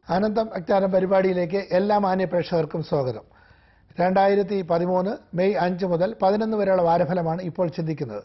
അനന്തം അജ്ഞാനം പരിപാടിയിലേക്ക് എല്ലാ മാന്യ പ്രേക്ഷകർക്കും സ്വാഗതം രണ്ടായിരത്തി പതിമൂന്ന് മെയ് അഞ്ച് മുതൽ പതിനൊന്ന് വരെയുള്ള വാരഫലമാണ് ഇപ്പോൾ ചിന്തിക്കുന്നത്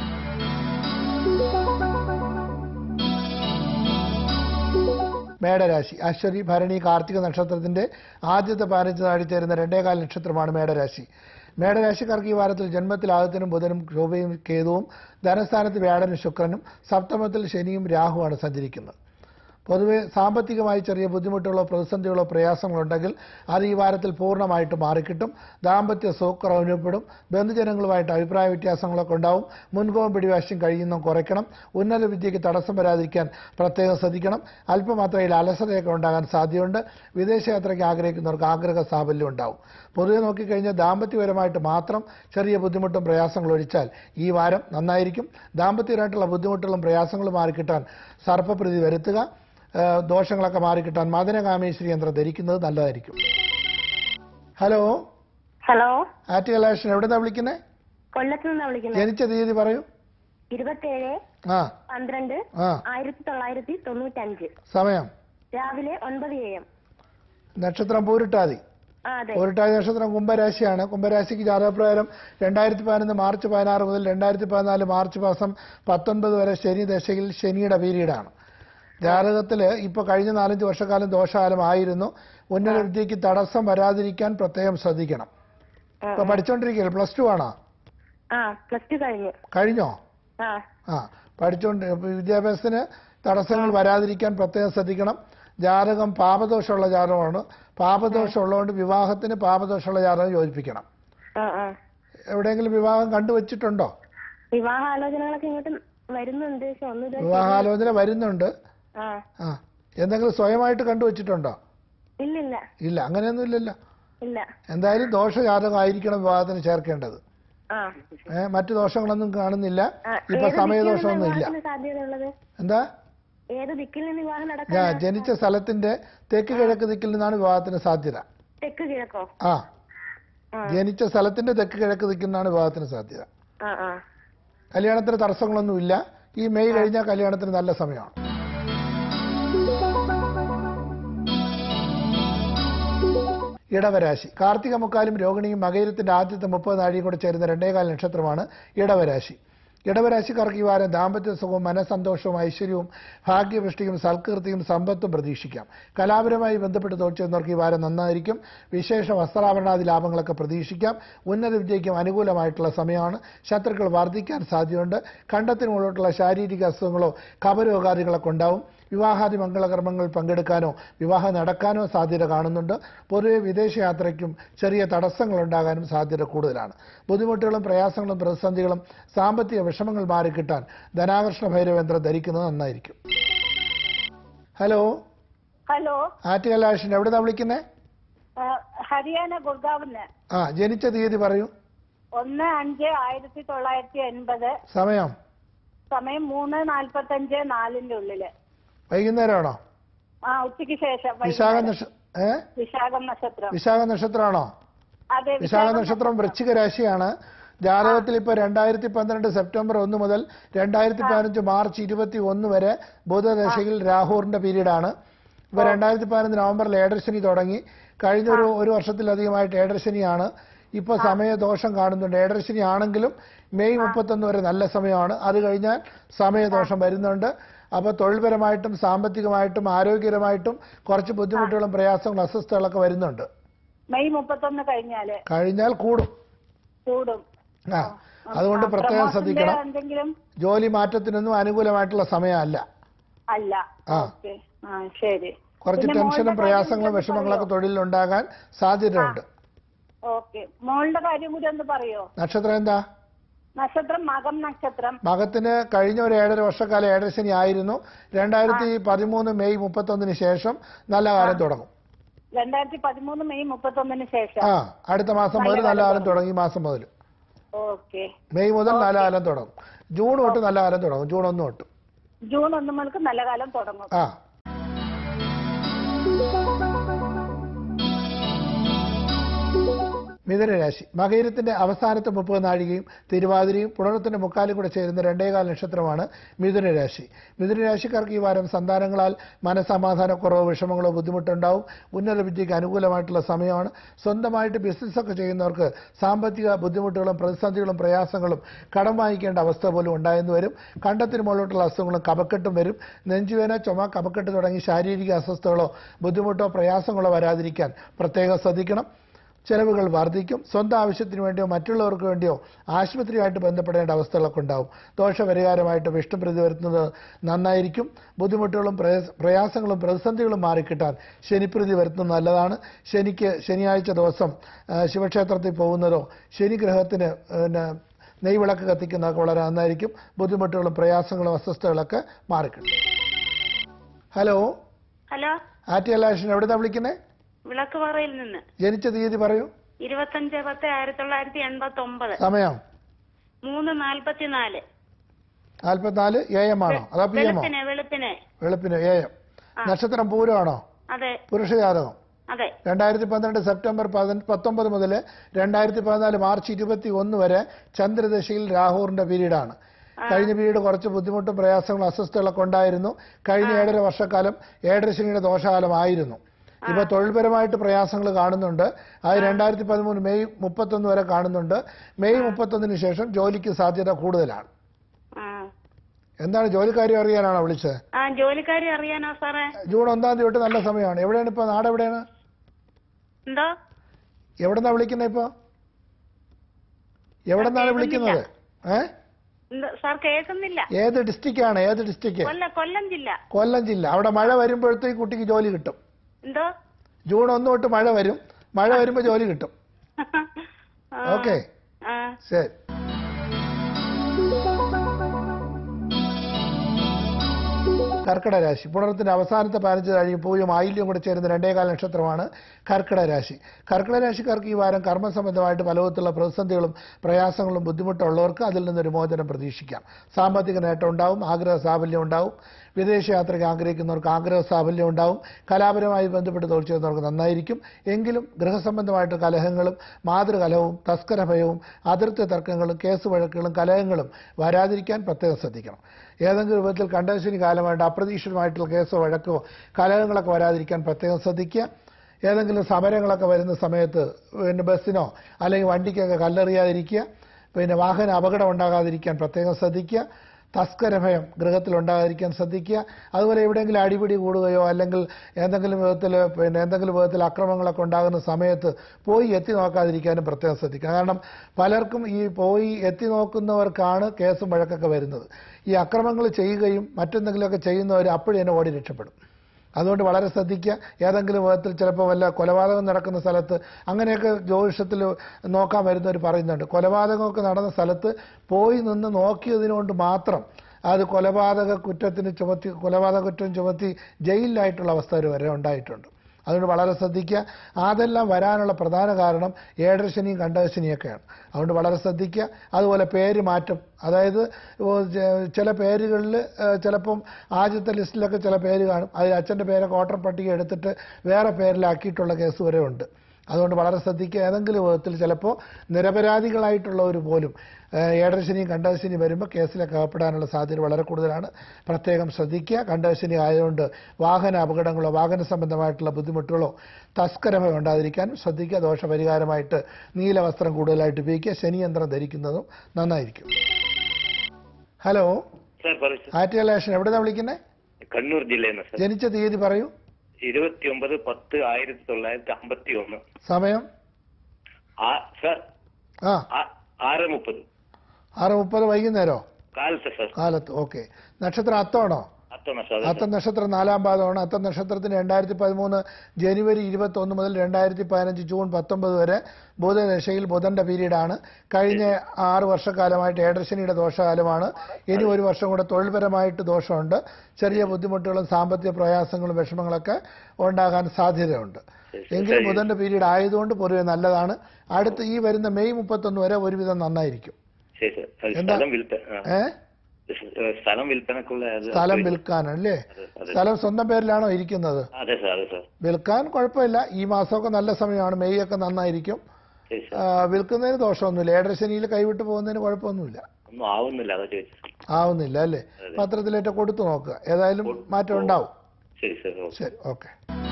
മേടരാശി അശ്വതി ഭരണി കാർത്തിക നക്ഷത്രത്തിന്റെ ആദ്യത്തെ പതിനഞ്ച് നാടി ചേരുന്ന രണ്ടേകാൽ നക്ഷത്രമാണ് മേടരാശി മേടരാശിക്കാർക്ക് ഈ വാരത്തിൽ ജന്മത്തിൽ ആദിത്യനും ബുധനും ശോഭയും കേതുവും ധനസ്ഥാനത്ത് വ്യാഴനും ശുക്രനും സപ്തമത്തിൽ ശനിയും രാഹുവാണ് സഞ്ചരിക്കുന്നത് പൊതുവെ സാമ്പത്തികമായി ചെറിയ ബുദ്ധിമുട്ടുകളോ പ്രതിസന്ധികളോ പ്രയാസങ്ങളുണ്ടെങ്കിൽ അത് ഈ വാരത്തിൽ പൂർണ്ണമായിട്ട് മാറിക്കിട്ടും ദാമ്പത്യ സുഖക്കുറവ് അനുഭവപ്പെടും ബന്ധുജനങ്ങളുമായിട്ട് അഭിപ്രായ വ്യത്യാസങ്ങളൊക്കെ ഉണ്ടാവും മുൻകോപം പിടിവാശിയും കഴിയുന്നതും കുറയ്ക്കണം ഉന്നത വിദ്യയ്ക്ക് തടസ്സം വരാതിരിക്കാൻ പ്രത്യേകം ശ്രദ്ധിക്കണം അല്പമാത്രയിൽ അലസതയൊക്കെ ഉണ്ടാകാൻ സാധ്യതയുണ്ട് വിദേശയാത്രയ്ക്ക് ആഗ്രഹിക്കുന്നവർക്ക് ആഗ്രഹ സാഫല്യം ഉണ്ടാവും പൊതുവെ നോക്കിക്കഴിഞ്ഞാൽ ദാമ്പത്യപരമായിട്ട് മാത്രം ചെറിയ ബുദ്ധിമുട്ടും പ്രയാസങ്ങളും ഒഴിച്ചാൽ ഈ വാരം നന്നായിരിക്കും ദാമ്പത്യപരമായിട്ടുള്ള ബുദ്ധിമുട്ടുകളും പ്രയാസങ്ങളും മാറിക്കിട്ടാൻ സർപ്പപ്രീതി വരുത്തുക ആ, ദോഷങ്ങളൊക്കെ മാറിക്കിട്ടാൻ മദനകാമേശ്വരി യന്ത്രം ധരിക്കുന്നത് നല്ലതായിരിക്കും ഹലോ ഹലോ ആറ്റ് കലാഷൻ എവിടെന്നാ വിളിക്കുന്നത് കൊല്ലത്ത് നിന്നാ വിളിക്കുന്നത് ജനിച്ച തീയതി പറയൂ ഇരുപത്തേഴ് ആ പന്ത്രണ്ട് ആ ആയിരത്തി തൊള്ളായിരത്തി തൊണ്ണൂറ്റഞ്ച് സമയം രാവിലെ ഒൻപത് എ എം നക്ഷത്രം പൂരിട്ടാതി ആ അതെ പൂരിട്ടാതി നക്ഷത്രം കുംഭരാശിയാണ് കുംഭരാശിക്ക് ജാതകപ്രകാരം രണ്ടായിരത്തി പതിനൊന്ന് മാർച്ച് പതിനാറ് മുതൽ രണ്ടായിരത്തി പതിനാല് മാർച്ച് മാസം പത്തൊൻപത് വരെ ശനി ദശയിൽ ശനിയുടെ പീരീഡാണ് ജാതകത്തിൽ ഇപ്പോൾ കഴിഞ്ഞ നാലഞ്ച് വർഷക്കാലം ദോഷകാലം ആയിരുന്നു ഉന്നത വിദ്യയ്ക്ക് തടസ്സം വരാതിരിക്കാൻ പ്രത്യേകം ശ്രദ്ധിക്കണം ആ, ഇപ്പൊ പഠിച്ചോണ്ടിരിക്കുകയല്ലേ പ്ലസ് ടു ആണോ ആ പ്ലസ് ടു കഴിഞ്ഞു കഴിഞ്ഞോ ആ ആ പഠിച്ചുകൊണ്ട് ഇപ്പൊ വിദ്യാഭ്യാസത്തിന് തടസ്സങ്ങൾ വരാതിരിക്കാൻ പ്രത്യേകം ശ്രദ്ധിക്കണം ജാതകം പാപദോഷമുള്ള ജാതകമാണ് പാപദോഷം ഉള്ളതുകൊണ്ട് വിവാഹത്തിന് പാപദോഷമുള്ള ജാതകം യോജിപ്പിക്കണം ആ ആ എവിടെയെങ്കിലും വിവാഹം കണ്ടുവച്ചിട്ടുണ്ടോ വിവാഹ ആലോചനകളൊക്കെ ഇങ്ങോട്ട് വരുന്നുണ്ട് പക്ഷെ ഒന്നും ഇതുവരെ വിവാഹാലോചന വരുന്നുണ്ട് ആ ആ എന്തെങ്കിലും സ്വയമായിട്ട് കണ്ടുവച്ചിട്ടുണ്ടോ ഇല്ലില്ല ഇല്ല അങ്ങനെയൊന്നും ഇല്ലല്ലോ ഇല്ല എന്തായാലും ദോഷ ജാതകമായിരിക്കണം വിവാഹത്തിന് ചേർക്കേണ്ടത് ആ ഏഹ് മറ്റു ദോഷങ്ങളൊന്നും കാണുന്നില്ല ആ, ഇപ്പൊ ഏത് സമയദോഷമൊന്നും ദിക്കിൽ ഇല്ല നിന്ന് സാധ്യതയുള്ളത് എന്താ ഏത് ദിക്കിൽ നിന്ന് വിവാഹം ഞാൻ നടക്കാൻ ജനിച്ച സ്ഥലത്തിന്റെ തെക്ക് കിഴക്ക് ദിക്കിൽ നിന്നാണ് വിവാഹത്തിന് സാധ്യത തെക്ക് കിഴക്കോ ആ ആ ജനിച്ച സ്ഥലത്തിന്റെ തെക്ക് കിഴക്ക് ദിക്കിന്നാണ് വിവാഹത്തിന് സാധ്യത ആ ആ കല്യാണത്തിന് തടസ്സങ്ങളൊന്നുമില്ല ഈ മെയ് കഴിഞ്ഞാൽ കല്യാണത്തിന് നല്ല സമയമാണ് ഇടവരാശി കാർത്തിക മുക്കാലും രോഹിണിയും മകയിരത്തിന്റെ ആദ്യത്തെ മുപ്പത് നാഴിയും കൂടെ ചേരുന്ന രണ്ടേകാൽ നക്ഷത്രമാണ് ഇടവരാശി ഇടവരാശിക്കാർക്ക് ഈ വാരം ദാമ്പത്യ സുഖവും മനസ്സന്തോഷവും ഐശ്വര്യവും ഭാഗ്യപുഷ്ടിയും സൽകീർത്തിയും സമ്പത്തും പ്രതീക്ഷിക്കാം കലാപരമായി ബന്ധപ്പെട്ട് തൊഴിൽ ചെയ്യുന്നവർക്ക് ഈ വാരം നന്നായിരിക്കും വിശേഷ വസ്ത്രാഭരണാദി ലാഭങ്ങളൊക്കെ പ്രതീക്ഷിക്കാം ഉന്നത വിജയിക്കും അനുകൂലമായിട്ടുള്ള സമയമാണ് ശത്രുക്കൾ വർദ്ധിക്കാൻ സാധ്യതയുണ്ട് കണ്ടത്തിന് മുകളിലോട്ടുള്ള ശാരീരിക അസുഖങ്ങളോ കപരോഗാദികളൊക്കെ ഉണ്ടാവും വിവാഹാദി മംഗളകർമ്മങ്ങളിൽ പങ്കെടുക്കാനോ വിവാഹം നടക്കാനോ സാധ്യത കാണുന്നുണ്ട് പൊതുവെ വിദേശയാത്രയ്ക്കും ചെറിയ തടസ്സങ്ങൾ ഉണ്ടാകാനും സാധ്യത കൂടുതലാണ് ബുദ്ധിമുട്ടുകളും പ്രയാസങ്ങളും പ്രതിസന്ധികളും സാമ്പത്തിക വിഷമങ്ങൾ മാറിക്കിട്ടാൻ ധനാകർഷണ ഭൈരവേന്ദ്രം ധരിക്കുന്നത് നന്നായിരിക്കും ഹലോ ഹലോ ആറ്റുകലാഷൻ എവിടെന്നാ വിളിക്കുന്നേ ആ, ഹരിയാന ഗുർഗാവിന് ആ ജനിച്ച തീയതി പറയൂ ഒന്ന് അഞ്ച് ആയിരത്തി തൊള്ളായിരത്തി എൺപത് സമയം സമയം മൂന്ന് നാൽപ്പത്തഞ്ച് നാലിന്റെ ഉള്ളില് വൈകുന്നേരമാണോ ആ ഉച്ചയ്ക്ക് ശേഷം വിശാഖ വൈകുന്നേരം. നക്ഷ ഏ വിശാഖം നക്ഷത്രം വിശാഖ നക്ഷത്രമാണോ അതെ വിശാഖ നക്ഷത്രം വൃശ്ചിക രാശിയാണ് ജാതകത്തിൽ ഇപ്പൊ രണ്ടായിരത്തി പന്ത്രണ്ട് സെപ്റ്റംബർ ഒന്ന് മുതൽ രണ്ടായിരത്തി പതിനഞ്ച് മാർച്ച് ഇരുപത്തി ഒന്ന് വരെ ബുധദശയിൽ രാഹുറിന്റെ പീരീഡാണ് ഇപ്പൊ രണ്ടായിരത്തി പതിനഞ്ച് നവംബറിൽ ഏഡർശനി തുടങ്ങി കഴിഞ്ഞ ഒരു ഒരു വർഷത്തിലധികമായിട്ട് ഏഡർശനിയാണ് ഇപ്പൊ സമയദോഷം കാണുന്നുണ്ട് ഏഡർശനി ആണെങ്കിലും മെയ് മുപ്പത്തൊന്ന് വരെ നല്ല സമയമാണ് അത് കഴിഞ്ഞാൽ സമയദോഷം വരുന്നുണ്ട് അപ്പൊ തൊഴിൽപരമായിട്ടും സാമ്പത്തികമായിട്ടും ആരോഗ്യപരമായിട്ടും കുറച്ച് ബുദ്ധിമുട്ടുകളും പ്രയാസങ്ങളും അസ്വസ്ഥതകളൊക്കെ വരുന്നുണ്ട് മെയ് മുപ്പത്തൊന്ന് കഴിഞ്ഞാല് കഴിഞ്ഞാൽ കൂടും കൂടും ആ അതുകൊണ്ട് ആ, പ്രത്യേകം പ്രമോഷന്റെ ശ്രദ്ധിക്കണം എന്തെങ്കിലും ജോലി മാറ്റത്തിനൊന്നും അനുകൂലമായിട്ടുള്ള സമയമല്ല അല്ല ആ. ഓക്കെ ആ ശരി കുറച്ച് പിന്നെ ടെൻഷനും മോളുടെ പ്രയാസങ്ങളും കാര്യം വിഷമങ്ങളൊക്കെ പറയോ? തൊഴിലുണ്ടാകാൻ സാധ്യതയുണ്ട് ഓക്കെ മോളുടെ കാര്യം കൂടി ഒന്ന് പറയോ നക്ഷത്രം എന്താ നക്ഷത്രം മകം നക്ഷത്രം മകത്തിന് കഴിഞ്ഞ ഒരു ഏഴര വർഷക്കാലം ഏഴരശനി ആയിരുന്നു രണ്ടായിരത്തി പതിമൂന്ന് മെയ് മുപ്പത്തൊന്നിന് ശേഷം നല്ല കാലം തുടങ്ങും രണ്ടായിരത്തി പതിമൂന്ന് മെയ് മുപ്പത്തൊന്നിന് ശേഷം ആ അടുത്ത മാസം മുതൽ നല്ല കാലം തുടങ്ങും ഈ മാസം മുതൽ ഓക്കെ മെയ് മുതൽ നല്ല കാലം തുടങ്ങും ജൂൺ തൊട്ട് നല്ല കാലം തുടങ്ങും ജൂൺ ഒന്ന് തൊട്ട് ജൂൺ ഒന്ന് മുതൽക്ക് നല്ല കാലം തുടങ്ങും ആ മിഥുനരാശി മകയിരത്തിന്റെ അവസാനത്തെ മുപ്പത് നാഴികയും തിരുവാതിരയും പുണർത്തിന്റെ മുക്കാലും കൂടെ ചേരുന്ന രണ്ടേകാൽ നക്ഷത്രമാണ് മിഥുനരാശി മിഥുനരാശിക്കാർക്ക് ഈ വാരം സന്താനങ്ങളാൽ മനസമാധാനക്കുറവോ വിഷമങ്ങളോ ബുദ്ധിമുട്ടുണ്ടാവും ഉന്നത വിദ്യയ്ക്ക് അനുകൂലമായിട്ടുള്ള സമയമാണ് സ്വന്തമായിട്ട് ബിസിനസ്സൊക്കെ ചെയ്യുന്നവർക്ക് സാമ്പത്തിക ബുദ്ധിമുട്ടുകളും പ്രതിസന്ധികളും പ്രയാസങ്ങളും കടം വാങ്ങിക്കേണ്ട അവസ്ഥ പോലും ഉണ്ടായെന്ന് വരും കണ്ടത്തിന് മുകളിലോട്ടുള്ള അസുഖങ്ങളും കപക്കെട്ടും വരും നെഞ്ചുവേന ചുമ കപക്കെട്ട് തുടങ്ങി ശാരീരിക അസ്വസ്ഥതകളോ ബുദ്ധിമുട്ടോ പ്രയാസങ്ങളോ വരാതിരിക്കാൻ പ്രത്യേകം ശ്രദ്ധിക്കണം ചെലവുകൾ വർദ്ധിക്കും സ്വന്തം ആവശ്യത്തിന് വേണ്ടിയോ മറ്റുള്ളവർക്ക് വേണ്ടിയോ ആശുപത്രിയുമായിട്ട് ബന്ധപ്പെടേണ്ട അവസ്ഥകളൊക്കെ ഉണ്ടാവും ദോഷപരിഹാരമായിട്ട് വിഷ്ണുപ്രതി വരുത്തുന്നത് നന്നായിരിക്കും ബുദ്ധിമുട്ടുകളും പ്രയാസ- പ്രയാസങ്ങളും പ്രതിസന്ധികളും മാറിക്കിട്ടാൻ ശനിപ്രതി വരുത്തുന്നത് നല്ലതാണ് ശനിക്ക് ശനിയാഴ്ച ദിവസം ആ, ശിവക്ഷേത്രത്തിൽ പോകുന്നതോ ശനി ഗ്രഹത്തിന് പിന്നെ നെയ്വിളക്ക് കത്തിക്കുന്നതൊക്കെ വളരെ നന്നായിരിക്കും ബുദ്ധിമുട്ടുകളും പ്രയാസങ്ങളും അസ്വസ്ഥതകളൊക്കെ മാറിക്കിട്ടും ഹലോ ഹലോ ആറ്റിയലാഷൻ എവിടുന്നാ വിളിക്കുന്നത് വിളക്കുപാറയിൽ നിന്ന് ജനിച്ച തീയതി പറയൂ ഇരുപത്തഞ്ച് പത്ത് ആയിരത്തി തൊള്ളായിരത്തി എൺപത്തി ഒമ്പത് സമയം മൂന്ന് നാൽപ്പത്തിനാല് നാൽപ്പത്തിനാല് എ എം ആണോ അതോ പി എമ്മോ വെളുപ്പിന് വെളുപ്പിന് വെളുപ്പിന് എ എം നക്ഷത്രം പൂരമാണോ അതെ പുരുഷജാതകം അതെ രണ്ടായിരത്തി പന്ത്രണ്ട് സെപ്റ്റംബർ പതിന- പത്തൊമ്പത് മുതൽ രണ്ടായിരത്തി പതിനാല് മാർച്ച് ഇരുപത്തി ഒന്ന് വരെ ചന്ദ്രദശയിൽ രാഹുറിന്റെ പീരീഡാണ് കഴിഞ്ഞ പീരീഡ് കുറച്ച് ബുദ്ധിമുട്ടും പ്രയാസങ്ങളും അസ്വസ്ഥതകളൊക്കെ ഉണ്ടായിരുന്നു കഴിഞ്ഞ ഏഴര വർഷക്കാലം ഏഴര ശനിയുടെ ദോഷകാലമായിരുന്നു ഇപ്പൊ തൊഴിൽപരമായിട്ട് പ്രയാസങ്ങൾ കാണുന്നുണ്ട് അത് രണ്ടായിരത്തി പതിമൂന്ന് മെയ് മുപ്പത്തൊന്ന് വരെ കാണുന്നുണ്ട് മെയ് മുപ്പത്തൊന്നിന് ശേഷം ജോലിക്ക് സാധ്യത കൂടുതലാണ് ആ. എന്താണ് ജോലിക്കാര്യം അറിയാനാണോ വിളിച്ചത് ആ ജോലിക്കാരി അറിയാനോ സാറേ ജൂൺ ഒന്നാം തീയതി തൊട്ട് നല്ല സമയമാണ് എവിടെയാണ് ഇപ്പൊ നാട് എവിടെയാണ് എന്തോ എവിടെന്നാ വിളിക്കുന്നത് ഇപ്പൊ എവിടെന്നാണ് വിളിക്കുന്നത് ഏ എന്തോ സാർ കേൾക്കുന്നില്ല ഏത് ഡിസ്ട്രിക്റ്റാണ് ഏത് ഡിസ്ട്രിക്റ്റ് കൊല്ല കൊല്ലം ജില്ല കൊല്ലം ജില്ല അവിടെ മഴ വരുമ്പോഴത്തേക്ക് കുട്ടിക്ക് ജോലി കിട്ടും എന്തോ ജൂൺ ഒന്ന് തൊട്ട് മഴ വരും മഴ വരുമ്പോൾ ജോലി കിട്ടും ആ. ഓക്കെ ആ ശരി കർക്കിടക രാശി പുണർത്തിന്റെ അവസാനത്തെ പതിനഞ്ച് കഴിയും പൂയും ആയില്യം കൂടെ ചേരുന്ന രണ്ടേകാല നക്ഷത്രമാണ് കർക്കിടക രാശി കർക്കിടക രാശിക്കാർക്ക് ഈ വാരം കർമ്മസംബന്ധമായിട്ട് പലവിധത്തിലുള്ള പ്രതിസന്ധികളും പ്രയാസങ്ങളും ബുദ്ധിമുട്ടുള്ളവർക്ക് അതിൽ നിന്നൊരു മോചനം പ്രതീക്ഷിക്കാം സാമ്പത്തിക നേട്ടം ഉണ്ടാവും ആഗ്രഹ സാഫല്യം ഉണ്ടാവും വിദേശ യാത്രയ്ക്ക് ആഗ്രഹിക്കുന്നവർക്ക് ആഗ്രഹ സാഫല്യം ഉണ്ടാവും കലാപരമായി ബന്ധപ്പെട്ട് തൊഴിൽ ചെയ്യുന്നവർക്ക് നന്നായിരിക്കും എങ്കിലും ഗൃഹസംബന്ധമായിട്ട് കലഹങ്ങളും മാതൃകലഹവും തസ്കരഭയവും അതിർത്തി തർക്കങ്ങളും കേസ് വഴക്കുകളും കലഹങ്ങളും വരാതിരിക്കാൻ പ്രത്യേകം ശ്രദ്ധിക്കണം ഏതെങ്കിലും രൂപത്തിൽ കണ്ടശനി കാലമായിട്ട് അപ്രതീക്ഷിതമായിട്ടുള്ള കേസോ വഴക്കോ കലഹങ്ങളൊക്കെ വരാതിരിക്കാൻ പ്രത്യേകം ശ്രദ്ധിക്കുക ഏതെങ്കിലും സമരങ്ങളൊക്കെ വരുന്ന സമയത്ത് പിന്നെ ബസ്സിനോ അല്ലെങ്കിൽ വണ്ടിക്കൊക്കെ കല്ലെറിയാതിരിക്കുക പിന്നെ വാഹന അപകടം ഉണ്ടാകാതിരിക്കാൻ പ്രത്യേകം ശ്രദ്ധിക്കുക തസ്കരഭയം ഗൃഹത്തിൽ ഉണ്ടാകാതിരിക്കാൻ ശ്രദ്ധിക്കുക അതുപോലെ എവിടെയെങ്കിലും അടിപിടി കൂടുകയോ അല്ലെങ്കിൽ എന്തെങ്കിലും വിധത്തിൽ പിന്നെ എന്തെങ്കിലും വിധത്തിൽ അക്രമങ്ങളൊക്കെ ഉണ്ടാകുന്ന സമയത്ത് പോയി എത്തി നോക്കാതിരിക്കാനും പ്രത്യേകം ശ്രദ്ധിക്കുക കാരണം പലർക്കും ഈ പോയി എത്തി നോക്കുന്നവർക്കാണ് കേസും വഴക്കൊക്കെ വരുന്നത് ഈ അക്രമങ്ങൾ ചെയ്യുകയും മറ്റെന്തെങ്കിലുമൊക്കെ ചെയ്യുന്നവർ അപ്പോഴും തന്നെ ഓടി രക്ഷപ്പെടും അതുകൊണ്ട് വളരെ ശ്രദ്ധിക്കുക ഏതെങ്കിലും വിധത്തിൽ ചിലപ്പോൾ വല്ല കൊലപാതകം നടക്കുന്ന സ്ഥലത്ത് അങ്ങനെയൊക്കെ ജ്യോതിഷത്തിൽ നോക്കാൻ വരുന്നവർ പറയുന്നുണ്ട് കൊലപാതകമൊക്കെ നടന്ന സ്ഥലത്ത് പോയി നിന്ന് നോക്കിയതിനുകൊണ്ട് മാത്രം അത് കൊലപാതക കുറ്റത്തിന് ചുമത്തി കൊലപാതക കുറ്റം ചുമത്തി ജയിലിലായിട്ടുള്ള അവസ്ഥ വരെ ഉണ്ടായിട്ടുണ്ട് അതുകൊണ്ട് വളരെ ശ്രദ്ധിക്കുക അതെല്ലാം വരാനുള്ള പ്രധാന കാരണം ഏഴരശനിയും കണ്ടശനിയൊക്കെയാണ് അതുകൊണ്ട് വളരെ ശ്രദ്ധിക്കുക അതുപോലെ പേര് മാറ്റം അതായത് ഓ ചെ- ചില പേരുകളിൽ ചിലപ്പം ആദ്യത്തെ ലിസ്റ്റിലൊക്കെ ചില പേര് കാണും അതിൽ അച്ഛൻ്റെ പേരൊക്കെ വോട്ടർ പട്ടിക എടുത്തിട്ട് വേറെ പേരിലാക്കിയിട്ടുള്ള കേസ് വരെ ഉണ്ട് അതുകൊണ്ട് വളരെ ശ്രദ്ധിക്കുക ഏതെങ്കിലും വിധത്തിൽ ചിലപ്പോൾ നിരപരാധികളായിട്ടുള്ളവർ പോലും ഏഹ്, ഏഴരശനിയും കണ്ടശനിയും വരുമ്പോൾ കേസിലൊക്കെ അകപ്പെടാനുള്ള സാധ്യത വളരെ കൂടുതലാണ് പ്രത്യേകം ശ്രദ്ധിക്കുക കണ്ടശനി ആയതുകൊണ്ട് വാഹന അപകടങ്ങളോ വാഹന സംബന്ധമായിട്ടുള്ള ബുദ്ധിമുട്ടുകളോ തസ്കരമോ ഉണ്ടാതിരിക്കാനും ശ്രദ്ധിക്കുക ദോഷപരിഹാരമായിട്ട് നീല വസ്ത്രം കൂടുതലായിട്ട് ഉപയോഗിക്കുക ശനിയന്ത്രം ധരിക്കുന്നതും നന്നായിരിക്കും ഹലോ ಸರ್ ಬರು ಸರ್ ആറ്റുകലേഷൻ എവിടെയാണ് വിളിക്കുന്നത് കണ്ണൂർ ജില്ലയിൽ സർ ജനിച്ച തീയതി പറയൂ ഇരുപത്തി ഒമ്പത് പത്ത് ആയിരത്തി തൊള്ളായിരത്തി അമ്പത്തി ഒന്ന് സമയം സർ ആ ആ- ആറ് മുപ്പത് ആറ് മുപ്പത് വൈകുന്നേരമോ കാലത്ത് സർ കാലത്ത് ഓക്കെ നക്ഷത്രം അത്തമാണോ ಹತ್ತೊಂದು ಸರ್ അത്തം നക്ഷത്രം നാലാം പാദമാണ് അത്തം നക്ഷത്രത്തിന് രണ്ടായിരത്തി പതിമൂന്ന് ജനുവരി ഇരുപത്തി ഒന്ന് മുതൽ രണ്ടായിരത്തി പതിനഞ്ച് ജൂൺ പത്തൊമ്പത് വരെ ബുധദശയിൽ ബുധന്റെ പീരീഡാണ് കഴിഞ്ഞ ആറ് വർഷക്കാലമായിട്ട് ഏഴരശനിയുടെ ദോഷകാലമാണ് ഇനി ഒരു വർഷം കൂടെ തൊഴിൽപരമായിട്ട് ദോഷമുണ്ട് ചെറിയ ബുദ്ധിമുട്ടുകളും സാമ്പത്തിക പ്രയാസങ്ങളും വിഷമങ്ങളൊക്കെ ഉണ്ടാകാൻ സാധ്യതയുണ്ട് എങ്കിലും ബുധന്റെ പീരീഡ് ആയതുകൊണ്ട് പൊതുവെ നല്ലതാണ് അടുത്ത് ഈ വരുന്ന മെയ് മുപ്പത്തൊന്ന് വരെ ഒരുവിധം നന്നായിരിക്കും ശരി സർ അത് എന്താ? സ്ഥലം വിൽപ്പ ആ. ഏഹ് സ്ഥലം വിൽപ്പനക്കുള്ള അത് സ്ഥലം വിൽക്കാനല്ലേ അതെ, അതെ. സ്ഥലം സ്വന്തം പേരിലാണോ ഇരിക്കുന്നത് അതെ സാർ അതെ സാർ വിൽക്കാൻ കുഴപ്പമില്ല ഈ മാസമൊക്കെ നല്ല സമയമാണ് മെയ് ഒക്കെ നന്നായിരിക്കും ശരി ആ, വിൽക്കുന്നതിന് ദോഷമൊന്നുമില്ല ഏഴരശനിയിൽ കൈവിട്ട് പോകുന്നതിന് കുഴപ്പമൊന്നുമില്ല ഒന്നും ആവുന്നില്ല അതാ ചോദിച്ചത് ആവുന്നില്ല അല്ലേ പത്രത്തിലേറ്റ കൊടുത്തു നോക്കുക ഏതായാലും മാറ്റം ഉണ്ടാവും ശരി സർ ഓക്കെ ശരി ഓക്കെ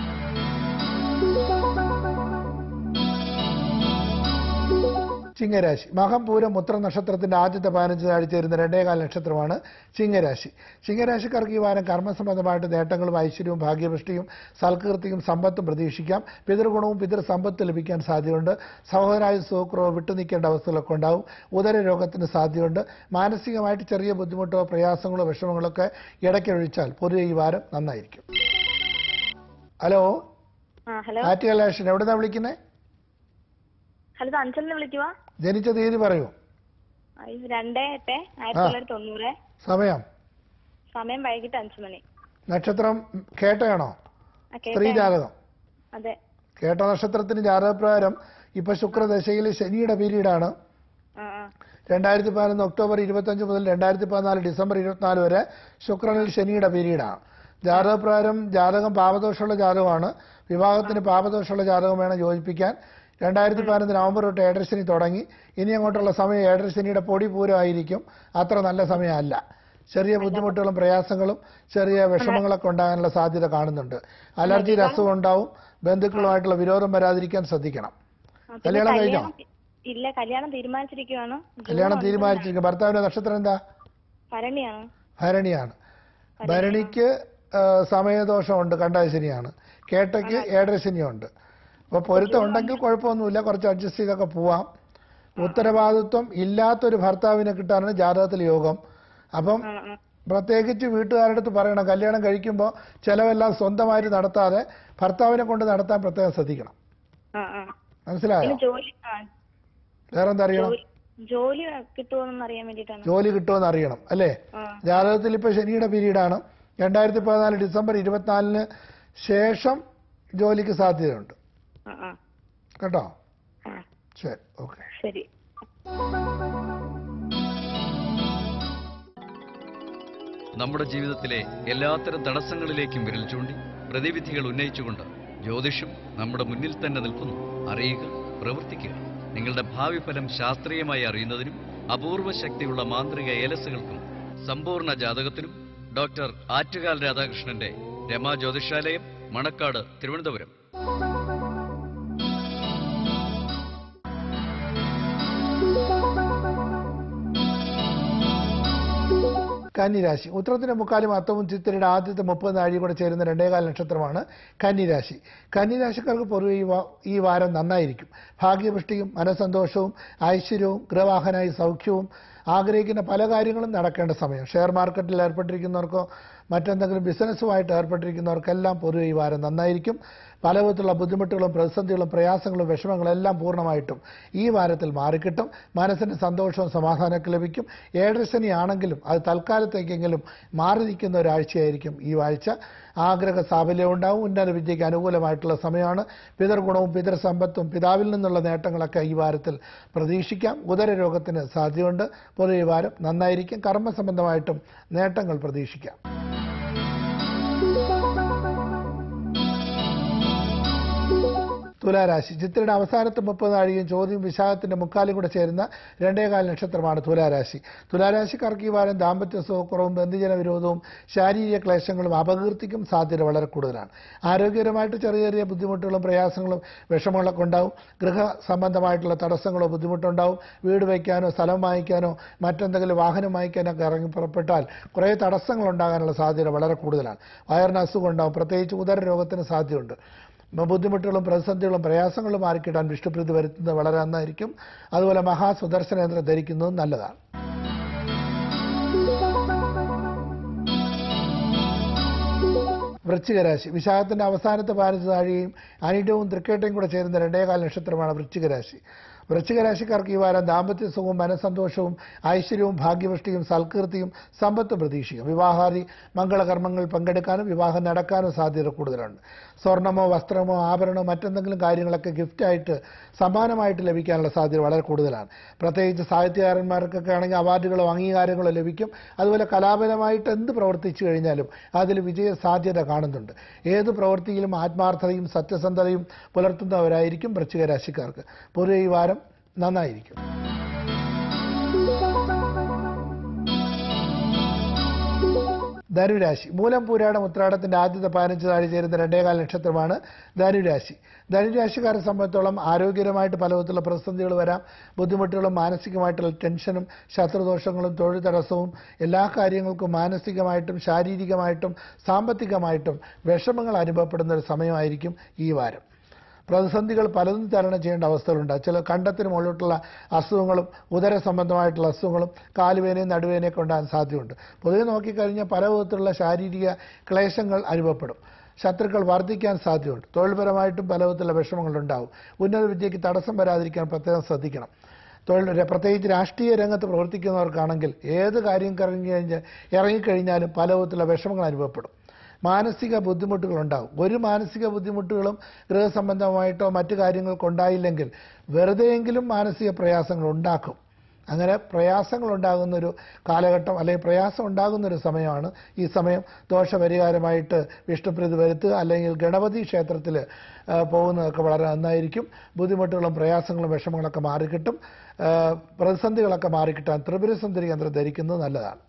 ചിങ്ങരാശി മകം പൂരം ഉത്തര നക്ഷത്രത്തിന്റെ ആദ്യത്തെ പതിനഞ്ച് നാഴി ചേരുന്ന രണ്ടേകാൽ നക്ഷത്രമാണ് ചിങ്ങരാശി ചിങ്ങരാശിക്കാർക്ക് ഈ വാരം കർമ്മസംബന്ധമായിട്ട് നേട്ടങ്ങളും ഐശ്വര്യവും ഭാഗ്യപുഷ്ടിയും സൽകീർത്തിയും സമ്പത്തും പ്രതീക്ഷിക്കാം പിതൃഗുണവും പിതൃസമ്പത്ത് ലഭിക്കാൻ സാധ്യതയുണ്ട് സഹോദരായ സുഖക്കുറവ് വിട്ടുനിൽക്കേണ്ട അവസ്ഥകളൊക്കെ ഉണ്ടാവും ഉദര രോഗത്തിന് സാധ്യതയുണ്ട് മാനസികമായിട്ട് ചെറിയ ബുദ്ധിമുട്ടോ പ്രയാസങ്ങളോ വിഷമങ്ങളൊക്കെ ഇടയ്ക്കൊഴിച്ചാൽ പൊതുവെ ഈ വാരം നന്നായിരിക്കും ഹലോ ആ ഹലോ ആറ്റുകാൽ ലാഷൻ എവിടുന്നാ വിളിക്കുന്നത് ഹലോ ഇത് അഞ്ചലിന് വിളിക്കുവാ ജനിച്ച തീയതി പറയൂ ആ, ഇത് രണ്ടേ എട്ട് ആയിരത്തി തൊള്ളായിരത്തി തൊണ്ണൂറ് സമയം സമയം വൈകിട്ട് അഞ്ചു മണി നക്ഷത്രം കേട്ടയാണോ ആ, കേട്ടോ? സ്ത്രീ ജാതകം അതെ കേട്ട നക്ഷത്രത്തിന് ജാതകപ്രകാരം ഇപ്പൊ ശുക്രദശയിൽ ശനിയുടെ പീരീഡാണ് ആ ആ രണ്ടായിരത്തി പതിനൊന്ന് ഒക്ടോബർ ഇരുപത്തഞ്ച് മുതൽ രണ്ടായിരത്തി പതിനാല് ഡിസംബർ ഇരുപത്തിനാല് വരെ ശുക്രനിൽ ശനിയുടെ പീരീഡാണ് ജാതകപ്രകാരം ജാതകം പാപദോഷമുള്ള ജാതകമാണ് വിവാഹത്തിന് പാപദോഷമുള്ള ജാതകം വേണം യോജിപ്പിക്കാൻ രണ്ടായിരത്തി പതിനൊന്ന് നവംബർ തൊട്ട് ഏഴരശനി തുടങ്ങി ഇനി അങ്ങോട്ടുള്ള സമയം ഏഴരശനിയുടെ പൊടി പൂരമായിരിക്കും അത്ര നല്ല സമയമല്ല ചെറിയ ബുദ്ധിമുട്ടുകളും പ്രയാസങ്ങളും ചെറിയ വിഷമങ്ങളൊക്കെ ഉണ്ടാകാനുള്ള സാധ്യത കാണുന്നുണ്ട് അലർജിയുടെ അസുഖം ഉണ്ടാവും ബന്ധുക്കളുമായിട്ടുള്ള വിരോധം വരാതിരിക്കാൻ ശ്രദ്ധിക്കണം ആ, പിന്നെ കല്യാണം കഴിഞ്ഞോ ഇല്ല കല്യാണം തീരുമാനിച്ചിരിക്കുവാണ് ജൂൺ കല്യാണം ഒൻപതിനാണ്. തീരുമാനിച്ചിരിക്കും ഭർത്താവിന്റെ നക്ഷത്രം എന്താ ഭരണിയാണ് ഭരണിയാണ് ഭരണിക്ക് ആ, സമയദോഷമുണ്ട് കണ്ടാശനിയാണ് കേട്ടയ്ക്ക് ഏഴരശനിയുണ്ട് അപ്പോൾ പൊരുത്തം ഉണ്ടെങ്കിൽ കുഴപ്പമൊന്നുമില്ല കുറച്ച് അഡ്ജസ്റ്റ് ചെയ്തൊക്കെ പോവാം ഉത്തരവാദിത്വം ഇല്ലാത്തൊരു ഭർത്താവിനെ കിട്ടാനാണ് ജാതകത്തിൽ യോഗം അപ്പം ആ ആ പ്രത്യേകിച്ച് വീട്ടുകാരുടെ അടുത്ത് പറയണം കല്യാണം കഴിക്കുമ്പോൾ ചിലവെല്ലാം സ്വന്തമായിട്ട് നടത്താതെ ഭർത്താവിനെ കൊണ്ട് നടത്താൻ പ്രത്യേകം ശ്രദ്ധിക്കണം ആ ആ മനസ്സിലായോ പിന്നെ ജോലി ആ വേറെന്താ അറിയണം ജോലി ജോലി കിട്ടുമോന്ന് അറിയാൻ വേണ്ടിയിട്ടാണ് ജോലി കിട്ടുമെന്ന് അറിയണം അല്ലേ ആ ജാതകത്തിൽ ഇപ്പോൾ ശനിയുടെ പീരീഡാണ് രണ്ടായിരത്തി പതിനാല് ഡിസംബർ ഇരുപത്തിനാലിന് ശേഷം ജോലിക്ക് സാധ്യതയുണ്ട് ആ ആ കേട്ടോ ആ ശരി ഓക്കെ ശരി നമ്മുടെ ജീവിതത്തിലെ എല്ലാത്തരം തടസ്സങ്ങളിലേക്കും വിരൽ ചൂണ്ടി പ്രതിവിധികൾ ഉന്നയിച്ചുകൊണ്ട് ജ്യോതിഷം നമ്മുടെ മുന്നിൽ തന്നെ നിൽക്കുന്നു അറിയുക പ്രവർത്തിക്കുക നിങ്ങളുടെ ഭാവി ഫലം ശാസ്ത്രീയമായി അറിയുന്നതിനും അപൂർവ ശക്തിയുള്ള മാന്ത്രിക ഏലസുകൾക്കും സമ്പൂർണ്ണ ജാതകത്തിനും ഡോക്ടർ ആറ്റുകാൽ രാധാകൃഷ്ണന്റെ രമാ ജ്യോതിഷാലയം മണക്കാട് തിരുവനന്തപുരം കന്നിരാശി ഉത്തരത്തിന്റെ മുക്കാലും അത്തവും ചിത്തിരയുടെ ആദ്യത്തെ മുപ്പത് നാഴി കൂടെ ചേരുന്ന രണ്ടേകാൽ നക്ഷത്രമാണ് കന്നിരാശി കന്നിരാശിക്കാർക്ക് പൊതുവെ ഈ വാ- ഈ വാരം നന്നായിരിക്കും ഭാഗ്യപുഷ്ടിയും മനസ്സന്തോഷവും ഐശ്വര്യവും ഗൃഹവാഹനായി സൗഖ്യവും ആഗ്രഹിക്കുന്ന പല കാര്യങ്ങളും നടക്കേണ്ട സമയം ഷെയർ മാർക്കറ്റിൽ ഏർപ്പെട്ടിരിക്കുന്നവർക്കോ മറ്റെന്തെങ്കിലും ബിസിനസ്സുമായിട്ട് ഏർപ്പെട്ടിരിക്കുന്നവർക്കെല്ലാം പൊതുവെ ഈ വാരം നന്നായിരിക്കും പല വിധത്തിലുള്ള ബുദ്ധിമുട്ടുകളും പ്രതിസന്ധികളും പ്രയാസങ്ങളും വിഷമങ്ങളും എല്ലാം പൂർണ്ണമായിട്ടും ഈ വാരത്തിൽ മാറിക്കിട്ടും മനസ്സിന് സന്തോഷവും സമാധാനമൊക്കെ ലഭിക്കും ഏഴരശനി ആണെങ്കിലും അത് തൽക്കാലത്തേക്കെങ്കിലും മാറി നിൽക്കുന്ന ഒരാഴ്ചയായിരിക്കും ഈ ആഴ്ച ആഗ്രഹ സാഫല്യം ഉണ്ടാവും ഉന്നത വിദ്യയ്ക്ക് അനുകൂലമായിട്ടുള്ള സമയമാണ് പിതൃഗുണവും പിതൃസമ്പത്തും പിതാവിൽ നിന്നുള്ള നേട്ടങ്ങളൊക്കെ ഈ വാരത്തിൽ പ്രതീക്ഷിക്കാം ഉദരരോഗത്തിന് സാധ്യതയുണ്ട് പൊതുവെ ഈ വാരം നന്നായിരിക്കും കർമ്മസംബന്ധമായിട്ടും നേട്ടങ്ങൾ പ്രതീക്ഷിക്കാം തുലാരാശി ചിത്രയുടെ അവസാനത്തെ മുപ്പത് നാഴികയും ചോദ്യം വിശാഖത്തിന്റെ മുക്കാലും കൂടെ ചേരുന്ന രണ്ടേകാൽ നക്ഷത്രമാണ് തുലാരാശി തുലാരാശിക്കാർക്ക് ഈ വാരം ദാമ്പത്യ സുഖക്കുറവും ബന്ധുജന വിരോധവും ശാരീരിക ക്ലേശങ്ങളും അപകീർത്തിക്കും സാധ്യത വളരെ കൂടുതലാണ് ആരോഗ്യപരമായിട്ട് ചെറിയ ചെറിയ ബുദ്ധിമുട്ടുകളും പ്രയാസങ്ങളും വിഷമങ്ങളൊക്കെ ഉണ്ടാവും ഗൃഹ സംബന്ധമായിട്ടുള്ള തടസ്സങ്ങളോ ബുദ്ധിമുട്ടുണ്ടാവും വീട് വയ്ക്കാനോ സ്ഥലം വാങ്ങിക്കാനോ മറ്റെന്തെങ്കിലും വാഹനം വാങ്ങിക്കാനോ ഒക്കെ ഇറങ്ങി പുറപ്പെട്ടാൽ കുറേ തടസ്സങ്ങൾ ഉണ്ടാകാനുള്ള സാധ്യത വളരെ കൂടുതലാണ് വയറിന് അസുഖം ഉണ്ടാവും പ്രത്യേകിച്ച് ഉദര രോഗത്തിന് സാധ്യതയുണ്ട് ബുദ്ധിമുട്ടുകളും പ്രതിസന്ധികളും പ്രയാസങ്ങളും മാറിക്കിട്ടാൻ വിഷ്ണുപ്രീതി വരുത്തുന്നത് വളരെ നന്നായിരിക്കും അതുപോലെ മഹാസുദർശന യന്ത്രം ധരിക്കുന്നതും നല്ലതാണ് വൃശ്ചികരാശി വിശാഖത്തിന്റെ അവസാനത്തെ പാരത്ത് താഴെയും അനിടവും തൃക്കേട്ടയും കൂടെ ചേരുന്ന രണ്ടേകാൽ നക്ഷത്രമാണ് വൃശ്ചികരാശി വൃശ്ചിക രാശിക്കാർക്ക് ഈ വാരം ദാമ്പത്യ സുഖവും മനസന്തോഷവും ഐശ്വര്യവും ഭാഗ്യവൃഷ്ടിയും സൽകീർത്തിയും സമ്പത്തും പ്രതീക്ഷിക്കും വിവാഹാദി മംഗളകർമ്മങ്ങൾ പങ്കെടുക്കാനും വിവാഹം നടക്കാനും സാധ്യത കൂടുതലുണ്ട് സ്വർണമോ വസ്ത്രമോ ആഭരണമോ മറ്റെന്തെങ്കിലും കാര്യങ്ങളൊക്കെ ഗിഫ്റ്റായിട്ട് സമ്മാനമായിട്ട് ലഭിക്കാനുള്ള സാധ്യത വളരെ കൂടുതലാണ് പ്രത്യേകിച്ച് സാഹിത്യകാരന്മാർക്കൊക്കെ ആണെങ്കിൽ അവാർഡുകളോ അംഗീകാരങ്ങളോ ലഭിക്കും അതുപോലെ കലാപരമായിട്ട് എന്ത് പ്രവർത്തിച്ചു കഴിഞ്ഞാലും അതിൽ വിജയ സാധ്യത കാണുന്നുണ്ട് ഏത് പ്രവൃത്തിയിലും ആത്മാർത്ഥതയും സത്യസന്ധതയും പുലർത്തുന്നവരായിരിക്കും വൃശ്ചിക രാശിക്കാർക്ക് പൊതുവെ ഈ വാരം നന്നായിരിക്കും ധനുരാശി മൂലം പൂരാടം ഉത്രാടത്തിന്റെ ആദ്യത്തെ പതിനഞ്ച് താഴെ ചേരുന്ന രണ്ടേകാൽ നക്ഷത്രമാണ് ധനുരാശി ധനുരാശിക്കാരെ സംബന്ധിച്ചോളം ആരോഗ്യകരമായിട്ട് പല വിധത്തിലുള്ള പ്രതിസന്ധികൾ വരാം ബുദ്ധിമുട്ടുകളും മാനസികമായിട്ടുള്ള ടെൻഷനും ശത്രുദോഷങ്ങളും തൊഴിൽ തടസ്സവും എല്ലാ കാര്യങ്ങൾക്കും മാനസികമായിട്ടും ശാരീരികമായിട്ടും സാമ്പത്തികമായിട്ടും വിഷമങ്ങൾ അനുഭവപ്പെടുന്ന ഒരു സമയമായിരിക്കും ഈ വാരം പ്രതിസന്ധികൾ പലതും തരണം ചെയ്യേണ്ട അവസ്ഥകളുണ്ട് ചില കണ്ടത്തിന് മുകളിലോട്ടുള്ള അസുഖങ്ങളും ഉദര സംബന്ധമായിട്ടുള്ള അസുഖങ്ങളും കാലുവേനയും നടുവേനയൊക്കെ ഉണ്ടാകാൻ സാധ്യതയുണ്ട് പൊതുവെ നോക്കിക്കഴിഞ്ഞാൽ പല വിധത്തിലുള്ള ശാരീരിക ക്ലേശങ്ങൾ അനുഭവപ്പെടും ശത്രുക്കൾ വർദ്ധിക്കാൻ സാധ്യതയുണ്ട് തൊഴിൽപരമായിട്ടും പല വിധത്തിലുള്ള വിഷമങ്ങളുണ്ടാവും ഉന്നത വിദ്യയ്ക്ക് തടസ്സം വരാതിരിക്കാൻ പ്രത്യേകം ശ്രദ്ധിക്കണം തൊഴിൽ പ്രത്യേകിച്ച് രാഷ്ട്രീയ രംഗത്ത് പ്രവർത്തിക്കുന്നവർക്കാണെങ്കിൽ ഏത് കാര്യം കറങ്ങി കഴിഞ്ഞ് ഇറങ്ങിക്കഴിഞ്ഞാലും പല വിധത്തിലുള്ള വിഷമങ്ങൾ അനുഭവപ്പെടും മാനസിക ബുദ്ധിമുട്ടുകൾ ഉണ്ടാകും ഒരു മാനസിക ബുദ്ധിമുട്ടുകളും ഗൃഹസംബന്ധമായിട്ടോ മറ്റു കാര്യങ്ങൾക്കോ ഉണ്ടായില്ലെങ്കിൽ വെറുതെയെങ്കിലും മാനസിക പ്രയാസങ്ങൾ ഉണ്ടാക്കും അങ്ങനെ പ്രയാസങ്ങൾ ഉണ്ടാകുന്ന ഒരു കാലഘട്ടം അല്ലെങ്കിൽ പ്രയാസം ഉണ്ടാകുന്ന ഒരു സമയമാണ് ഈ സമയം ദോഷപരിഹാരമായിട്ട് വിഷ്ണുപ്രീതി വരുത്തുക അല്ലെങ്കിൽ ഗണപതി ക്ഷേത്രത്തിൽ പോകുന്നതൊക്കെ വളരെ നന്നായിരിക്കും ബുദ്ധിമുട്ടുകളും പ്രയാസങ്ങളും വിഷമങ്ങളൊക്കെ മാറിക്കിട്ടും ആ, പ്രതിസന്ധികളൊക്കെ മാറിക്കിട്ടാൻ ത്രിപുരസുന്ദരി യന്ത്രം ധരിക്കുന്നത് നല്ലതാണ്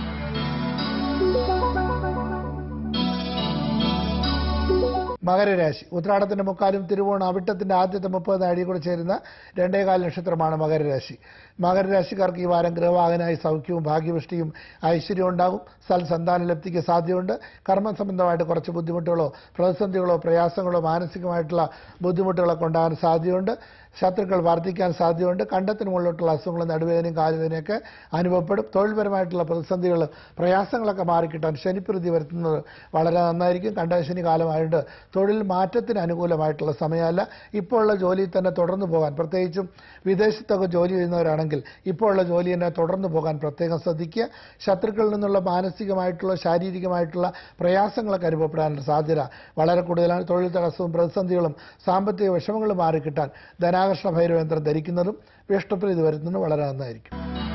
മകരരാശി ഉത്രാടത്തിന്റെ മുക്കാലും തിരുവോണം അവിട്ടത്തിന്റെ ആദ്യത്തെ മുപ്പത് നാഴിക കൂടെ ചേരുന്ന രണ്ടേകാൽ നക്ഷത്രമാണ് മകരരാശി മകരരാശിക്കാർക്ക് ഈ വാരം ഗൃഹവാഹനായി സൗഖ്യവും ഭാഗ്യവൃഷ്ടിയും ഐശ്വര്യവും ഉണ്ടാകും സൽ സന്താന ലബ്ധിക്ക് സാധ്യതയുണ്ട് കർമ്മ സംബന്ധമായിട്ട് കുറച്ച് ബുദ്ധിമുട്ടുകളോ പ്രതിസന്ധികളോ പ്രയാസങ്ങളോ മാനസികമായിട്ടുള്ള ബുദ്ധിമുട്ടുകളൊക്കെ ഉണ്ടാകാൻ സാധ്യതയുണ്ട് ശത്രുക്കൾ വർദ്ധിക്കാൻ സാധ്യതയുണ്ട് കണ്ടത്തിന് മുകളിലോട്ടുള്ള അസുഖങ്ങളും നടുവേദനയും കാലുവേദനയൊക്കെ അനുഭവപ്പെടും തൊഴിൽപരമായിട്ടുള്ള പ്രതിസന്ധികൾ പ്രയാസങ്ങളൊക്കെ മാറിക്കിട്ടാൻ ശനിപ്രതി വരുത്തുന്നത് വളരെ നന്നായിരിക്കും കണ്ടശനി കാലമായിട്ട് തൊഴിൽ മാറ്റത്തിന് അനുകൂലമായിട്ടുള്ള സമയമല്ല ഇപ്പോൾ ഉള്ള ജോലിയിൽ തന്നെ തുടർന്നു പോകാൻ പ്രത്യേകിച്ചും വിദേശത്തൊക്കെ ജോലി ചെയ്യുന്നവരാണെങ്കിൽ ഇപ്പോൾ ഉള്ള ജോലി തന്നെ തുടർന്നു പോകാൻ പ്രത്യേകം ശ്രദ്ധിക്കുക ശത്രുക്കളിൽ നിന്നുള്ള മാനസികമായിട്ടുള്ള ശാരീരികമായിട്ടുള്ള പ്രയാസങ്ങളൊക്കെ അനുഭവപ്പെടാനുള്ള സാധ്യത വളരെ കൂടുതലാണ് തൊഴിൽ തടസ്സവും പ്രതിസന്ധികളും സാമ്പത്തിക വിഷമങ്ങളും മാറിക്കിട്ടാൻ ധനാകർഷണ ഭൈരവയന്ത്രം ധരിക്കുന്നതും വിഷ്ണുപ്രീതി വരുന്നതും വളരെ നന്നായിരിക്കും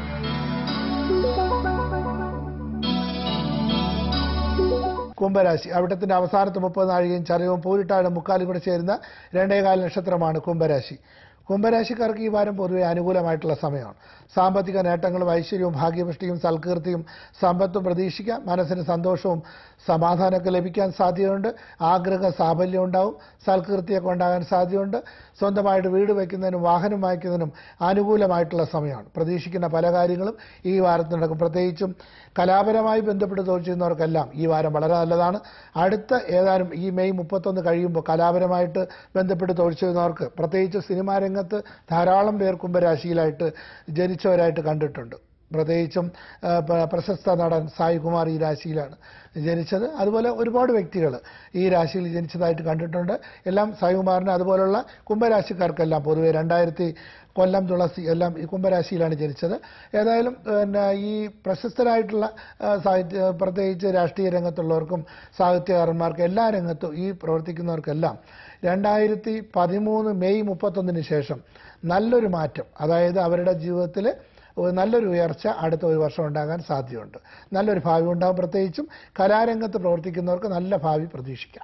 കുംഭരാശി അവിടത്തിന്റെ അവസാനത്തെ മുപ്പത് നാഴികയും ചരയവും പൂരിട്ടാടും മുക്കാലും കൂടെ ചേരുന്ന രണ്ടേകാൽ നക്ഷത്രമാണ് കുംഭരാശി കുംഭരാശിക്കാർക്ക് ഈ വാരം പൊതുവെ അനുകൂലമായിട്ടുള്ള സമയമാണ് സാമ്പത്തിക നേട്ടങ്ങളും ഐശ്വര്യവും ഭാഗ്യപുഷ്ടിയും സൽകീർത്തിയും സമ്പത്തും പ്രതീക്ഷിക്കാം മനസ്സിന് സന്തോഷവും സമാധാനമൊക്കെ ലഭിക്കാൻ സാധ്യതയുണ്ട് ആഗ്രഹ സാഫല്യം ഉണ്ടാവും സൽകീർത്തിയൊക്കെ ഉണ്ടാകാൻ സാധ്യതയുണ്ട് സ്വന്തമായിട്ട് വീട് വയ്ക്കുന്നതിനും വാഹനം വാങ്ങിക്കുന്നതിനും അനുകൂലമായിട്ടുള്ള സമയമാണ് പ്രതീക്ഷിക്കുന്ന പല കാര്യങ്ങളും ഈ വാരത്തിൽ നടക്കും പ്രത്യേകിച്ചും കലാപരമായി ബന്ധപ്പെട്ട് തൊഴിൽ ചെയ്യുന്നവർക്കെല്ലാം ഈ വാരം വളരെ നല്ലതാണ് അടുത്ത ഏതാനും ഈ മെയ് മുപ്പത്തൊന്ന് കഴിയുമ്പോൾ കലാപരമായിട്ട് ബന്ധപ്പെട്ട് തൊഴിൽ ചെയ്യുന്നവർക്ക് പ്രത്യേകിച്ച് സിനിമാ രംഗത്ത് ധാരാളം പേർ കുംഭരാശിയിലായിട്ട് ജനിച്ചവരായിട്ട് കണ്ടിട്ടുണ്ട് പ്രത്യേകിച്ചും ആ, പ- പ്രശസ്ത നടൻ സായി കുമാർ ഈ രാശിയിലാണ് ജനിച്ചത് അതുപോലെ ഒരുപാട് വ്യക്തികൾ ഈ രാശിയിൽ ജനിച്ചതായിട്ട് കണ്ടിട്ടുണ്ട് എല്ലാം സായികുമാറിന് അതുപോലുള്ള കുംഭരാശിക്കാർക്കെല്ലാം പൊതുവെ രണ്ടായിരത്തി കൊല്ലം തുളസി എല്ലാം ഈ കുംഭരാശിയിലാണ് ജനിച്ചത് ഏതായാലും പിന്നെ ഈ പ്രശസ്തരായിട്ടുള്ള ആ, സാഹിത്യ പ്രത്യേകിച്ച് രാഷ്ട്രീയ രംഗത്തുള്ളവർക്കും സാഹിത്യകാരന്മാർക്കും എല്ലാ രംഗത്തും ഈ പ്രവർത്തിക്കുന്നവർക്കെല്ലാം രണ്ടായിരത്തി പതിമൂന്ന് മെയ് മുപ്പത്തൊന്നിന് ശേഷം നല്ലൊരു മാറ്റം അതായത് അവരുടെ ജീവിതത്തിൽ ഒരു നല്ലൊരു ഉയർച്ച അടുത്ത ഒരു വർഷം ഉണ്ടാകാൻ സാധ്യതയുണ്ട് നല്ലൊരു ഭാവി ഉണ്ടാകും പ്രത്യേകിച്ചും കലാരംഗത്ത് പ്രവർത്തിക്കുന്നവർക്ക് നല്ല ഭാവി പ്രതീക്ഷിക്കാം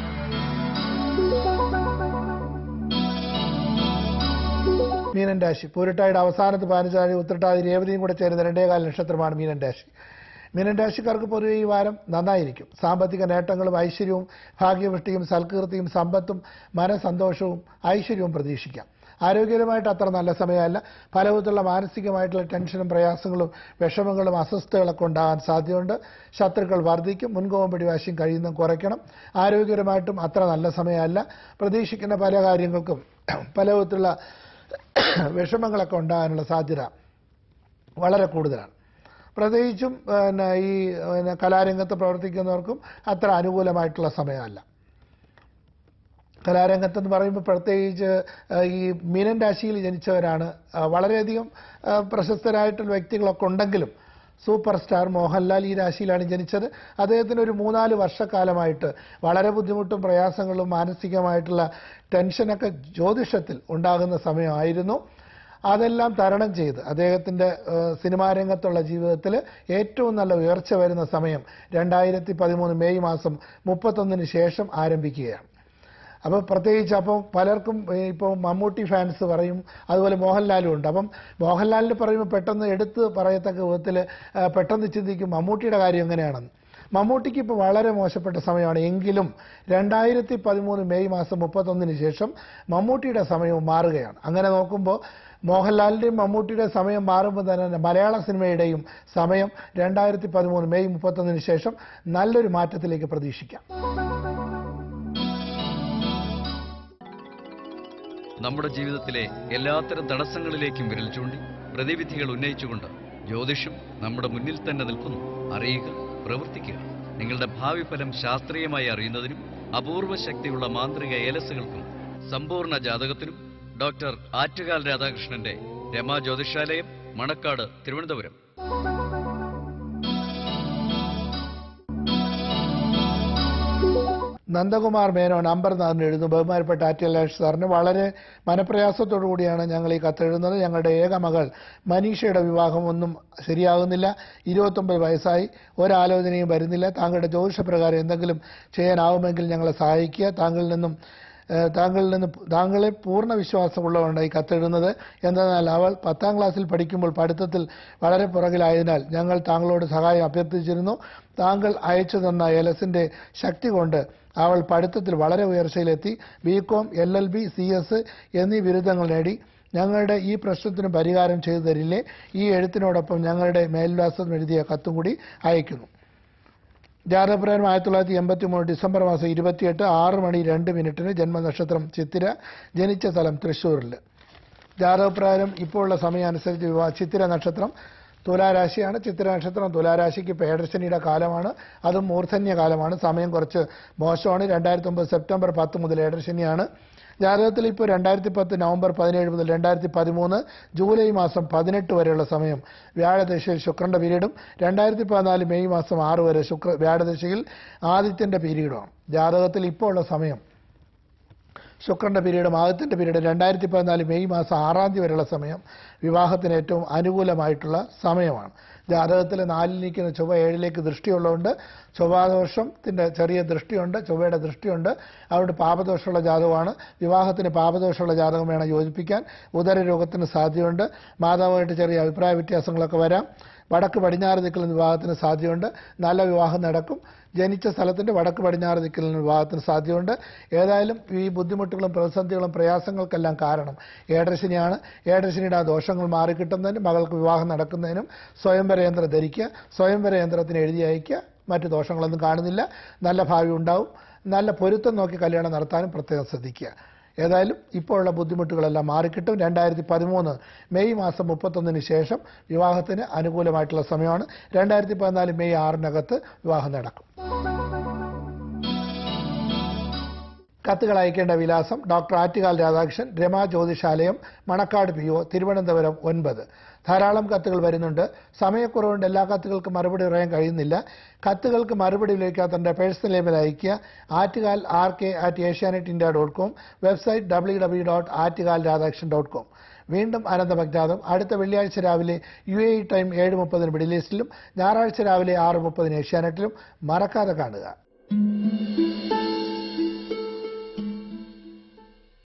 മീനൻ രാശി പൂരട്ടായുടെ അവസാനത്ത് പതിനഞ്ചാഴി ഉത്രട്ടാതി രേവതിയും കൂടെ ചേരുന്ന രണ്ടേകാല നക്ഷത്രമാണ് മീനൻ രാശി മീനൻ രാശിക്കാർക്ക് പൊതുവെ ഈ വാരം നന്നായിരിക്കും സാമ്പത്തിക നേട്ടങ്ങളും ഐശ്വര്യവും ഭാഗ്യവൃഷ്ടിയും സൽകീർത്തിയും സമ്പത്തും മനസന്തോഷവും ഐശ്വര്യവും പ്രതീക്ഷിക്കാം ആരോഗ്യപരമായിട്ട് അത്ര നല്ല സമയമല്ല പലവിധത്തിലുള്ള മാനസികമായിട്ടുള്ള ടെൻഷനും പ്രയാസങ്ങളും വിഷമങ്ങളും അസ്വസ്ഥതകളൊക്കെ ഉണ്ടാകാൻ സാധ്യതയുണ്ട് ശത്രുക്കൾ വർദ്ധിക്കും മുൻകോപം പിടിവാശിയും കഴിയുന്നതും കുറയ്ക്കണം ആരോഗ്യപരമായിട്ടും അത്ര നല്ല സമയമല്ല പ്രതീക്ഷിക്കുന്ന പല കാര്യങ്ങൾക്കും പല വിധത്തിലുള്ള വിഷമങ്ങളൊക്കെ ഉണ്ടാകാനുള്ള സാധ്യത വളരെ കൂടുതലാണ് പ്രത്യേകിച്ചും പിന്നെ ഈ പിന്നെ കലാരംഗത്ത് പ്രവർത്തിക്കുന്നവർക്കും അത്ര അനുകൂലമായിട്ടുള്ള സമയമല്ല കലാരംഗത്തെന്ന് പറയുമ്പോൾ പ്രത്യേകിച്ച് ആ, ഈ മീനൻ രാശിയിൽ ജനിച്ചവരാണ് ആ, വളരെയധികം ആ, പ്രശസ്തരായിട്ടുള്ള വ്യക്തികളൊക്കെ ഉണ്ടെങ്കിലും സൂപ്പർ സ്റ്റാർ മോഹൻലാൽ ഈ രാശിയിലാണ് ജനിച്ചത് അദ്ദേഹത്തിന് ഒരു മൂന്നാല് വർഷക്കാലമായിട്ട് വളരെ ബുദ്ധിമുട്ടും പ്രയാസങ്ങളും മാനസികമായിട്ടുള്ള ടെൻഷനൊക്കെ ജ്യോതിഷത്തിൽ ഉണ്ടാകുന്ന സമയമായിരുന്നു അതെല്ലാം തരണം ചെയ്ത് അദ്ദേഹത്തിൻ്റെ സിനിമാ രംഗത്തുള്ള ജീവിതത്തിൽ ഏറ്റവും നല്ല ഉയർച്ച വരുന്ന സമയം രണ്ടായിരത്തി പതിമൂന്ന് മെയ് മാസം മുപ്പത്തൊന്നിന് ശേഷം ആരംഭിക്കുകയാണ് അപ്പോൾ പ്രത്യേകിച്ച് അപ്പം പലർക്കും ഇപ്പോൾ മമ്മൂട്ടി ഫാൻസ് പറയും അതുപോലെ മോഹൻലാലും ഉണ്ട് അപ്പം മോഹൻലാലിന് പറയുമ്പോൾ പെട്ടെന്ന് എടുത്ത് പറയത്തക്ക വിധത്തിൽ ആ, പെട്ടെന്ന് ചിന്തിക്കും മമ്മൂട്ടിയുടെ കാര്യം എങ്ങനെയാണെന്ന് മമ്മൂട്ടിക്ക് ഇപ്പോൾ വളരെ മോശപ്പെട്ട സമയമാണ് എങ്കിലും രണ്ടായിരത്തി പതിമൂന്ന് മെയ് മാസം മുപ്പത്തൊന്നിന് ശേഷം മമ്മൂട്ടിയുടെ സമയവും മാറുകയാണ് അങ്ങനെ നോക്കുമ്പോൾ മോഹൻലാലിൻ്റെയും മമ്മൂട്ടിയുടെ സമയം മാറുമ്പോൾ തന്നെ മലയാള സിനിമയുടെയും സമയം രണ്ടായിരത്തി പതിമൂന്ന് മെയ് മുപ്പത്തൊന്നിന് ശേഷം നല്ലൊരു മാറ്റത്തിലേക്ക് പ്രതീക്ഷിക്കാം നമ്മുടെ ജീവിതത്തിലെ എല്ലാത്തരം തടസ്സങ്ങളിലേക്കും വിരൽ ചൂണ്ടി പ്രതിവിധികൾ ഉന്നയിച്ചുകൊണ്ട് ജ്യോതിഷം നമ്മുടെ മുന്നിൽ തന്നെ നിൽക്കുന്നു അറിയുക പ്രവർത്തിക്കുക നിങ്ങളുടെ ഭാവി ഫലം ശാസ്ത്രീയമായി അറിയുന്നതിനും അപൂർവ ശക്തിയുള്ള മാന്ത്രിക ഏലസുകൾക്കും സമ്പൂർണ്ണ ജാതകത്തിനും ഡോക്ടർ ആറ്റുകാൽ രാധാകൃഷ്ണന്റെ രമാ ജ്യോതിഷാലയം മണക്കാട് തിരുവനന്തപുരം നന്ദകുമാർ മേനോൻ അമ്പർനാഥിന് എഴുതുന്നു ബഹുമാനപ്പെട്ട ആറ്റിയലാഷ് സാറിന് വളരെ മനപ്രയാസത്തോടു കൂടിയാണ് ഞങ്ങൾ ഈ കത്തെഴുതുന്നത് ഞങ്ങളുടെ ഏക മകൾ മനീഷയുടെ വിവാഹം ഒന്നും ശരിയാകുന്നില്ല ഇരുപത്തൊമ്പത് വയസ്സായി ഒരാലോചനയും വരുന്നില്ല താങ്കളുടെ ജ്യോതിഷപ്രകാരം എന്തെങ്കിലും ചെയ്യാനാവുമെങ്കിൽ ഞങ്ങളെ സഹായിക്കുക താങ്കളിൽ നിന്നും ഏഹ്, താങ്കളിൽ നിന്ന് താങ്കളെ പൂർണ്ണ വിശ്വാസമുള്ളതുകൊണ്ട് ഈ കത്തെഴുതുന്നത് എന്തെന്നാൽ അവൾ പത്താം ക്ലാസ്സിൽ പഠിക്കുമ്പോൾ പഠിത്തത്തിൽ വളരെ പുറകിലായതിനാൽ ഞങ്ങൾ താങ്കളോട് സഹായം അഭ്യർത്ഥിച്ചിരുന്നു താങ്കൾ അയച്ചു തന്ന എലസിന്റെ ശക്തി കൊണ്ട് അവൾ പഠിത്തത്തിൽ വളരെ ഉയർച്ചയിലെത്തി B com L L B C S എന്നീ ബിരുദങ്ങൾ നേടി ഞങ്ങളുടെ ഈ പ്രശ്നത്തിന് പരിഹാരം ചെയ്തു തരില്ലേ ഈ എഴുത്തിനോടൊപ്പം ഞങ്ങളുടെ മേൽവിലാസം എഴുതിയ കത്തും കൂടി അയക്കുന്നു ജാതപ്രകാരം ആയിരത്തി തൊള്ളായിരത്തി എൺപത്തി മൂന്ന് ഡിസംബർ മാസം ഇരുപത്തിയെട്ട് ആറ് മണി രണ്ട് മിനിറ്റിന് ജന്മനക്ഷത്രം ചിത്തിര ജനിച്ച സ്ഥലം തൃശ്ശൂരിൽ ജാതകപ്രകാരം ഇപ്പോൾ ഉള്ള സമയം അനുസരിച്ച് വിവാഹ ചിത്തിര നക്ഷത്രം തുലാരാശിയാണ് ചിത്തിര നക്ഷത്രം തുലാരാശിക്ക് പേടർശനിയുടെ കാലമാണ് അതും മൂർധന്യ കാലമാണ് സമയം കുറച്ച് മോശമാണ് രണ്ടായിരത്തി ഒമ്പത് സെപ്റ്റംബർ പത്ത് മുതൽ ഏടർശനിയാണ് ജാതകത്തിൽ ഇപ്പോൾ രണ്ടായിരത്തി പത്ത് നവംബർ പതിനേഴ് മുതൽ രണ്ടായിരത്തി പതിമൂന്ന് ജൂലൈ മാസം പതിനെട്ട് വരെയുള്ള സമയം വ്യാഴദശയിൽ ശുക്രന്റെ പീരീഡും രണ്ടായിരത്തി പതിനാല് മെയ് മാസം ആറ് വരെ ശുക്ര വ്യാഴദശയിൽ ആദിത്യന്റെ പീരീഡുമാണ് ജാതകത്തിൽ ഇപ്പോൾ ഉള്ള സമയം ശുക്രന്റെ പീരീഡും ആദിത്യന്റെ പീരീഡ് രണ്ടായിരത്തി പതിനാല് മെയ് മാസം ആറാം തീയതി വരെയുള്ള സമയം വിവാഹത്തിന് ഏറ്റവും അനുകൂലമായിട്ടുള്ള സമയമാണ് ജാതകത്തിൽ നാലിൽ നിൽക്കുന്ന ചൊവ്വ ഏഴിലേക്ക് ദൃഷ്ടിയുള്ളതുകൊണ്ട് ചൊവ്വാദോഷത്തിന്റെ ചെറിയ ദൃഷ്ടിയുണ്ട് ചൊവ്വയുടെ ദൃഷ്ടിയുണ്ട് അവിടെ പാപദോഷമുള്ള ജാതകമാണ് വിവാഹത്തിന് പാപദോഷമുള്ള ജാതകം വേണം യോജിപ്പിക്കാൻ ഉദരരോഗത്തിന് സാധ്യതയുണ്ട് മാതാവുമായിട്ട് ചെറിയ അഭിപ്രായ വ്യത്യാസങ്ങളൊക്കെ വരാം വടക്ക് പടിഞ്ഞാറ് ദിക്കിൽ നിന്ന് വിവാഹത്തിന് സാധ്യതയുണ്ട് നല്ല വിവാഹം നടക്കും ജനിച്ച സ്ഥലത്തിന്റെ വടക്ക് പടിഞ്ഞാറ് ദിക്കിൽ നിന്ന് വിവാഹത്തിന് സാധ്യതയുണ്ട് ഏതായാലും ഈ ബുദ്ധിമുട്ടുകളും പ്രതിസന്ധികളും പ്രയാസങ്ങൾക്കെല്ലാം കാരണം ഏടരശനിയാണ് ഏടരശനിയുടെ ആ ദോഷങ്ങൾ മാറിക്കിട്ടുന്നതിനും മകൾക്ക് വിവാഹം നടക്കുന്നതിനും സ്വയംവര യന്ത്രം ധരിക്കുക സ്വയംവര യന്ത്രത്തിന് എഴുതി അയക്കുക മറ്റു ദോഷങ്ങളൊന്നും കാണുന്നില്ല നല്ല ഭാവി ഉണ്ടാവും നല്ല പൊരുത്തം നോക്കി കല്യാണം നടത്താനും പ്രത്യേകം ശ്രദ്ധിക്കുക ഏതായാലും ഇപ്പോഴുള്ള ബുദ്ധിമുട്ടുകളെല്ലാം മാറിക്കിട്ടും രണ്ടായിരത്തി പതിമൂന്ന് മെയ് മാസം മുപ്പത്തൊന്നിന് ശേഷം വിവാഹത്തിന് അനുകൂലമായിട്ടുള്ള സമയമാണ് രണ്ടായിരത്തി പതിനാല് മെയ് ആറിനകത്ത് വിവാഹം നടക്കും കത്തുകൾ അയക്കേണ്ട വിലാസം doctor Attukal Radhakrishnan Rama Jyothishalayam Manakkad P O Thiruvananthapuram ഒൻപത് ധാരാളം കത്തുകൾ വരുന്നുണ്ട് സമയക്കുറവുകൊണ്ട് എല്ലാ കത്തുകൾക്കും മറുപടി പറയാൻ കഴിയുന്നില്ല കത്തുകൾക്ക് മറുപടി ലഭിക്കാത്തതിൻ്റെ പേഴ്സണൽ ഇമെയിൽ അയയ്ക്കുക Attukal R K at Asianet India dot com website W W dot Attukal Radhakrishnan dot com വീണ്ടും അനന്തമഗ്നാഥം അടുത്ത വെള്ളിയാഴ്ച രാവിലെ യു എ ടൈം ഏഴ് മുപ്പതിന് മിഡിൽ ഈസ്റ്റിലും ഞായറാഴ്ച രാവിലെ ആറ് മുപ്പതിന് ഏഷ്യാനെറ്റിലും മറക്കാതെ കാണുക